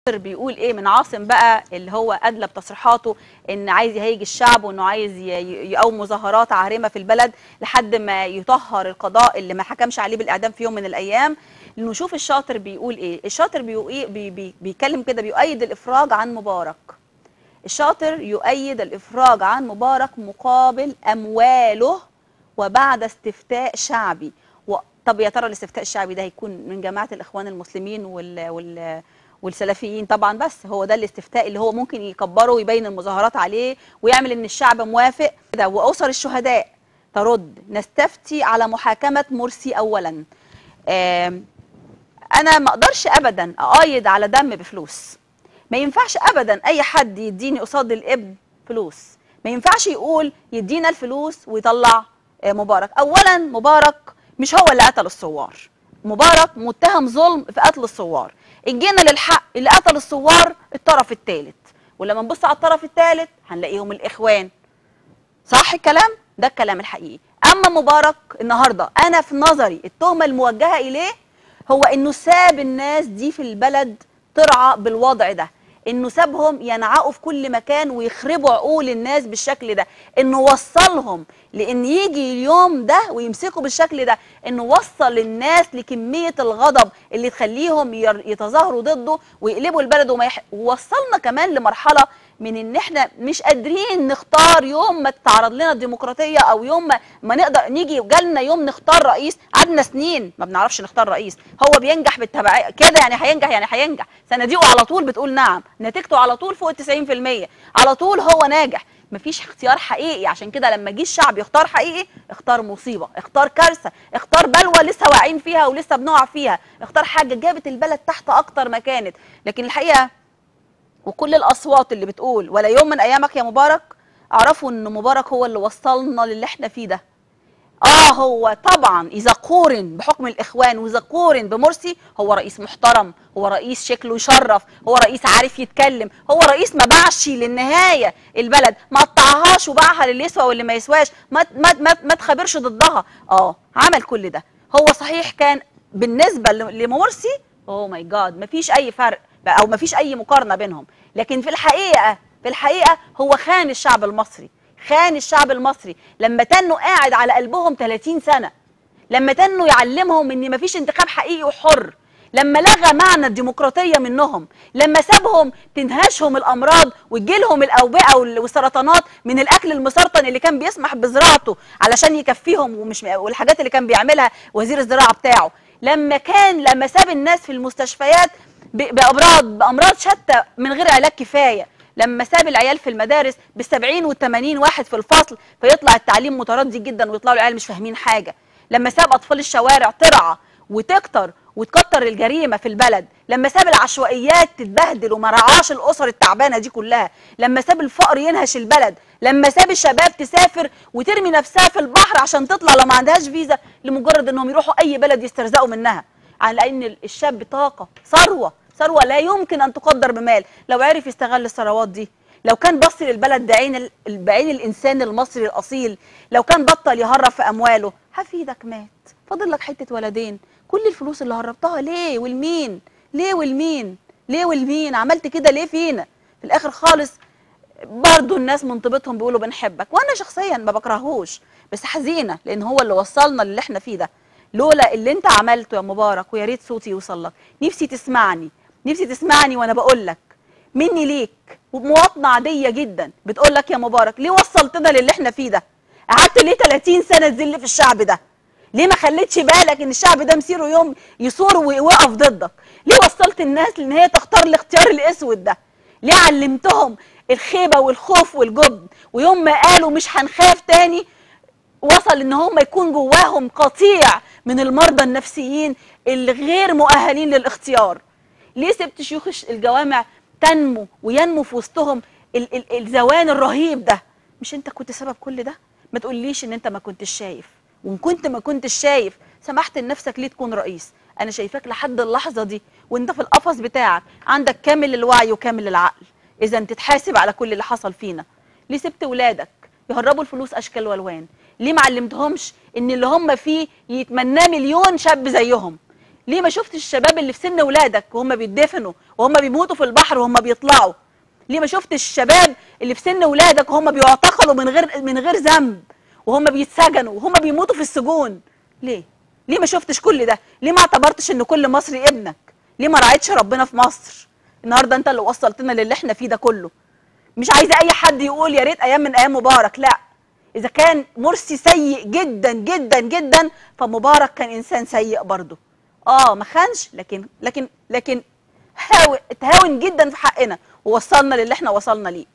بيقول ايه من عاصم بقى اللي هو ادلى بتصريحاته ان عايز يهيج الشعب وانه عايز ي- ي- يقوم مظاهرات عارمه في البلد لحد ما يطهر القضاء اللي ما حكمش عليه بالاعدام في يوم من الايام نشوف الشاطر بيقول ايه الشاطر بيقول إيه؟ بي بي بيتكلم كده بيؤيد الافراج عن مبارك الشاطر يؤيد الافراج عن مبارك مقابل امواله وبعد استفتاء شعبي و... طب يا ترى الاستفتاء الشعبي ده هيكون من جماعه الاخوان المسلمين وال... وال... والسلفيين طبعا بس هو ده الاستفتاء اللي هو ممكن يكبره ويبين المظاهرات عليه ويعمل ان الشعب موافق كده واسر الشهداء ترد نستفتي على محاكمه مرسي اولا آم، انا ما اقدرش ابدا اقايد على دم بفلوس ما ينفعش ابدا اي حد يديني قصاد الابن فلوس ما ينفعش يقول يدينا الفلوس ويطلع آه، مبارك اولا مبارك مش هو اللي قتل الثوار مبارك متهم ظلم في قتل الثوار ان جينا للحق اللي قتل الثوار الطرف الثالث ولما نبص على الطرف الثالث هنلاقيهم الاخوان صح الكلام ده الكلام الحقيقي اما مبارك النهارده انا في نظري التهمه الموجهه اليه هو انه ساب الناس دي في البلد ترعى بالوضع ده انه سابهم ينعقوا في كل مكان ويخربوا عقول الناس بالشكل ده انه وصلهم لان يجي اليوم ده ويمسكوا بالشكل ده انه وصل الناس لكميه الغضب اللي تخليهم ير- يتظاهروا ضده ويقلبوا البلد وما يح... ووصلنا كمان لمرحله من ان احنا مش قادرين نختار يوم ما تتعرض لنا الديمقراطيه او يوم ما, ما نقدر نيجي جالنا يوم نختار رئيس قعدنا سنين ما بنعرفش نختار رئيس هو بينجح بالتبعيه كده يعني هينجح يعني هينجح صناديقه على طول بتقول نعم نتيجته على طول فوق ال 90% على طول هو ناجح مفيش اختيار حقيقي عشان كده لما جه الشعب يختار حقيقي اختار مصيبه اختار كارثه اختار بلوى لسه واقعين فيها ولسه بنقع فيها اختار حاجه جابت البلد تحت اكتر ما كانت لكن الحقيقه وكل الاصوات اللي بتقول ولا يوم من ايامك يا مبارك اعرفوا ان مبارك هو اللي وصلنا للي احنا فيه ده اه هو طبعا اذا قورن بحكم الاخوان واذا قورن بمرسي هو رئيس محترم هو رئيس شكله يشرف هو رئيس عارف يتكلم هو رئيس ما باعش للنهايه البلد ما قطعهاش وباعها للي يسوى واللي ما يسواش ما ما ما, ما تخابرش ضدها اه عمل كل ده هو صحيح كان بالنسبه ل- لمرسي اوه ماي جاد مفيش اي فرق او مفيش اي مقارنه بينهم لكن في الحقيقه في الحقيقه هو خان الشعب المصري خان الشعب المصري لما تنوا قاعد على قلبهم 30 سنه لما تنوا يعلمهم ان مفيش انتخاب حقيقي وحر لما لغى معنى الديمقراطيه منهم لما سابهم تنهشهم الامراض وتجيلهم الاوبئه وال- والسرطانات من الاكل المسرطن اللي كان بيسمح بزراعته علشان يكفيهم ومش والحاجات اللي كان بيعملها وزير الزراعه بتاعه لما كان لما ساب الناس في المستشفيات ب- بامراض بامراض شتى من غير علاج كفايه لما ساب العيال في المدارس بالسبعين والثمانين واحد في الفصل فيطلع التعليم متردي جدا ويطلعوا العيال مش فاهمين حاجه لما ساب اطفال الشوارع ترعى وتكتر وتكتر الجريمه في البلد لما ساب العشوائيات تتبهدل وما رعاش الاسر التعبانه دي كلها لما ساب الفقر ينهش البلد لما ساب الشباب تسافر وترمي نفسها في البحر عشان تطلع لو ما عندهاش فيزا لمجرد انهم يروحوا اي بلد يسترزقوا منها على ان الشاب طاقه ثروه ثروه لا يمكن ان تقدر بمال لو عرف يستغل الثروات دي لو كان بص للبلد بعين ال- بعين الانسان المصري الاصيل لو كان بطل يهرب في امواله حفيدك مات فاضل لك حته ولدين كل الفلوس اللي هربتها ليه والمين ليه والمين ليه والمين عملت كده ليه فينا في الاخر خالص برضو الناس من طيبتهم بيقولوا بنحبك وانا شخصيا ما بكرهوش بس حزينه لان هو اللي وصلنا للي احنا فيه ده لولا اللي انت عملته يا مبارك ويا ريت صوتي يوصل لك نفسي تسمعني نفسي تسمعني وانا بقول لك مني ليك ومواطنه عاديه جدا بتقول لك يا مبارك ليه وصلتنا للي احنا فيه ده قعدت ليه 30 سنه تذل في الشعب ده ليه ما خليتش بالك ان الشعب ده مصيره يوم يثور ويوقف ضدك ليه وصلت الناس لان هي تختار الاختيار الاسود ده ليه علمتهم الخيبه والخوف والجبن ويوم ما قالوا مش هنخاف تاني وصل ان هم يكون جواهم قطيع من المرضى النفسيين اللي غير مؤهلين للاختيار ليه سبت شيوخ الش- الجوامع تنمو وينمو في وسطهم ال ال الزوان الرهيب ده مش انت كنت سبب كل ده ما تقوليش ان انت ما كنتش شايف وان كنت ما كنتش شايف سمحت لنفسك ليه تكون رئيس انا شايفاك لحد اللحظه دي وانت في القفص بتاعك عندك كامل الوعي وكامل العقل اذا تتحاسب على كل اللي حصل فينا ليه سبت ولادك يهربوا الفلوس اشكال والوان ليه ما علمتهمش ان اللي هم فيه يتمناه مليون شاب زيهم ليه ما شفتش الشباب اللي في سن ولادك وهم بيدفنوا وهم بيموتوا في البحر وهم بيطلعوا ليه ما شفتش الشباب اللي في سن ولادك وهم بيعتقلوا من غير من غير ذنب وهم بيتسجنوا وهم بيموتوا في السجون ليه ليه ما شفتش كل ده ليه ما اعتبرتش ان كل مصري ابنك ليه ما راعيتش ربنا في مصر النهارده انت اللي وصلتنا للي احنا فيه ده كله مش عايزه اي حد يقول يا ريت ايام من ايام مبارك لا اذا كان مرسي سيء جدا جدا جدا فمبارك كان انسان سيء برضه اه ما خانش لكن لكن لكن هاون تهاون جدا في حقنا ووصلنا للي احنا وصلنا ليه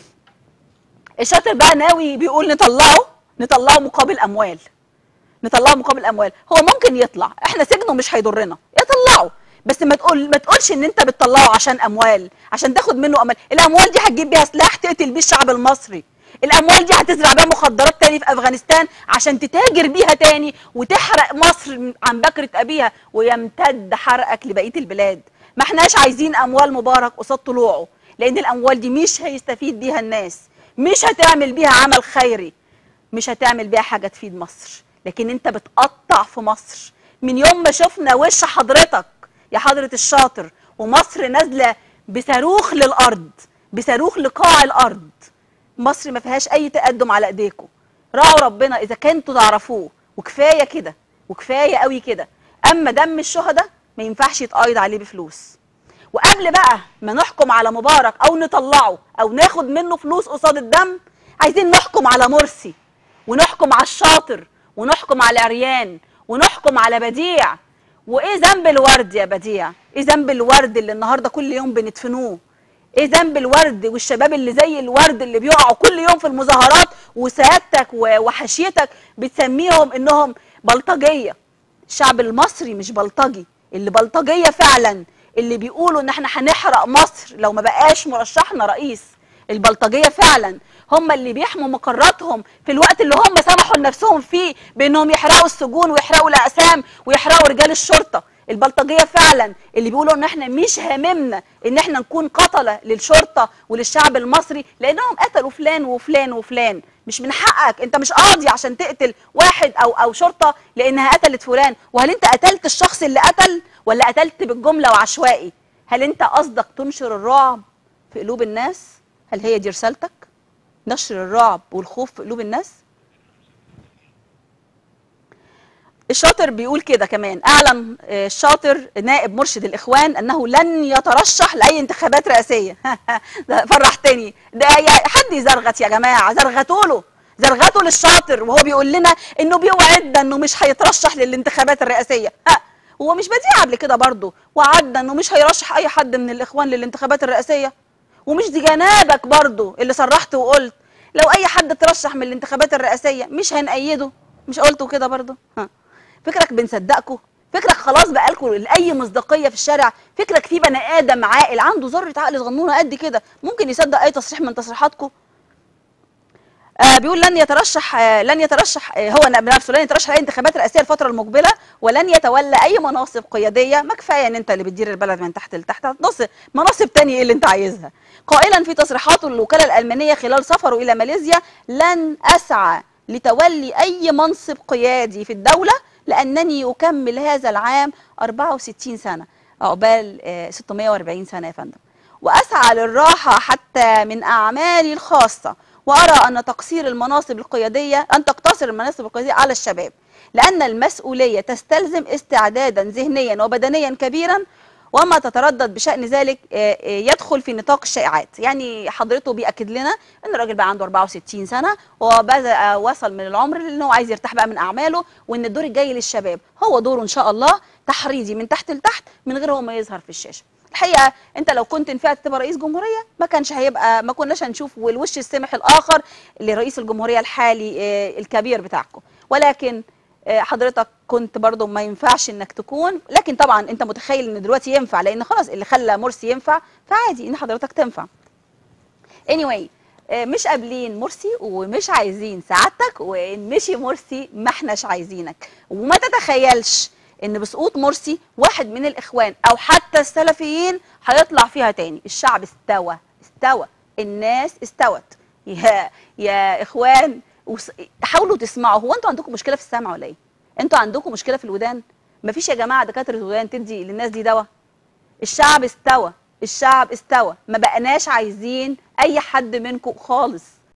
الشاطر بقى ناوي بيقول نطلعه نطلعه مقابل اموال نطلعه مقابل اموال هو ممكن يطلع احنا سجنه مش هيضرنا يطلعه بس ما تقول ما تقولش ان انت بتطلعه عشان اموال عشان تاخد منه اموال الاموال دي هتجيب بيها سلاح تقتل بيه الشعب المصري الاموال دي هتزرع بيها مخدرات تاني في افغانستان عشان تتاجر بيها تاني وتحرق مصر عن بكره ابيها ويمتد حرقك لبقيه البلاد ما احناش عايزين اموال مبارك قصاد طلوعه لان الاموال دي مش هيستفيد بيها الناس مش هتعمل بيها عمل خيري مش هتعمل بيها حاجه تفيد مصر لكن انت بتقطع في مصر من يوم ما شفنا وش حضرتك يا حضره الشاطر ومصر نازله بصاروخ للارض بصاروخ لقاع الارض مصر ما فيهاش اي تقدم على ايديكم راعوا ربنا اذا كنتوا تعرفوه وكفايه كده وكفايه قوي كده اما دم الشهداء ما ينفعش يتقايض عليه بفلوس وقبل بقى ما نحكم على مبارك او نطلعه او ناخد منه فلوس قصاد الدم عايزين نحكم على مرسي ونحكم على الشاطر ونحكم على عريان ونحكم على بديع وايه ذنب الورد يا بديع ايه ذنب الورد اللي النهارده كل يوم بندفنوه ايه ذنب الورد والشباب اللي زي الورد اللي بيقعوا كل يوم في المظاهرات وسيادتك وحشيتك بتسميهم انهم بلطجيه الشعب المصري مش بلطجي اللي بلطجيه فعلا اللي بيقولوا ان احنا هنحرق مصر لو ما بقاش مرشحنا رئيس البلطجيه فعلا هم اللي بيحموا مقراتهم في الوقت اللي هم سمحوا لنفسهم فيه بانهم يحرقوا السجون ويحرقوا الاقسام ويحرقوا رجال الشرطه البلطجيه فعلا اللي بيقولوا ان احنا مش هاممنا ان احنا نكون قتله للشرطه وللشعب المصري لانهم قتلوا فلان وفلان وفلان مش من حقك انت مش قاضي عشان تقتل واحد او او شرطه لانها قتلت فلان وهل انت قتلت الشخص اللي قتل ولا قتلت بالجمله وعشوائي هل انت قصدك تنشر الرعب في قلوب الناس هل هي دي رسالتك نشر الرعب والخوف في قلوب الناس الشاطر بيقول كده كمان اعلن الشاطر نائب مرشد الاخوان انه لن يترشح لاي انتخابات رئاسيه ده فرحتني ده حد يزرغت يا جماعه زرغتوا له زرغتوا للشاطر وهو بيقول لنا انه بيوعدنا انه مش هيترشح للانتخابات الرئاسيه ها هو مش بديع قبل كده برضه وعدنا انه مش هيرشح اي حد من الاخوان للانتخابات الرئاسيه ومش دي جنابك برضه اللي صرحت وقلت لو اي حد ترشح من الانتخابات الرئاسيه مش هنأيده مش قلتوا كده برضه ها فكرك بنصدقكم فكرك خلاص بقى لكم لاي مصداقيه في الشارع فكرك في بني ادم عاقل عنده ذره عقل صغنونه قد كده ممكن يصدق اي تصريح من تصريحاتكم آه بيقول لن يترشح آه لن يترشح آه هو بنفسه لن يترشح لاي انتخابات رئاسيه الفتره المقبله ولن يتولى اي مناصب قياديه ما كفايه ان انت اللي بتدير البلد من تحت لتحت نص مناصب تانية ايه اللي انت عايزها قائلا في تصريحاته للوكاله الالمانيه خلال سفره الى ماليزيا لن اسعى لتولي اي منصب قيادي في الدوله لانني اكمل هذا العام 64 سنه عقبال 640 سنه يا فندم واسعى للراحه حتى من اعمالي الخاصه وارى ان تقصير المناصب القياديه ان تقتصر المناصب القياديه على الشباب لان المسؤوليه تستلزم استعدادا ذهنيا وبدنيا كبيرا وما تتردد بشان ذلك يدخل في نطاق الشائعات يعني حضرته بياكد لنا ان الراجل بقى عنده 64 سنه وبدا وصل من العمر انه عايز يرتاح بقى من اعماله وان الدور الجاي للشباب هو دوره ان شاء الله تحريضي من تحت لتحت من غير هو ما يظهر في الشاشه الحقيقه انت لو كنت نفعت تبقى رئيس جمهوريه ما كانش هيبقى ما كناش هنشوف والوش السمح الاخر لرئيس الجمهوريه الحالي الكبير بتاعكم ولكن حضرتك كنت برضو ما ينفعش انك تكون لكن طبعا انت متخيل ان دلوقتي ينفع لان خلاص اللي خلى مرسي ينفع فعادي ان حضرتك تنفع anyway مش قابلين مرسي ومش عايزين سعادتك وان مشي مرسي ما احناش عايزينك وما تتخيلش ان بسقوط مرسي واحد من الاخوان او حتى السلفيين هيطلع فيها تاني الشعب استوى استوى الناس استوت يا يا اخوان حاولوا تسمعوا هو انتوا عندكم مشكله في السمع ولا ايه انتوا عندكم مشكله في الودان مفيش يا جماعه دكاتره ودان تدي للناس دي دواء الشعب استوى الشعب استوى ما بقناش عايزين اي حد منكم خالص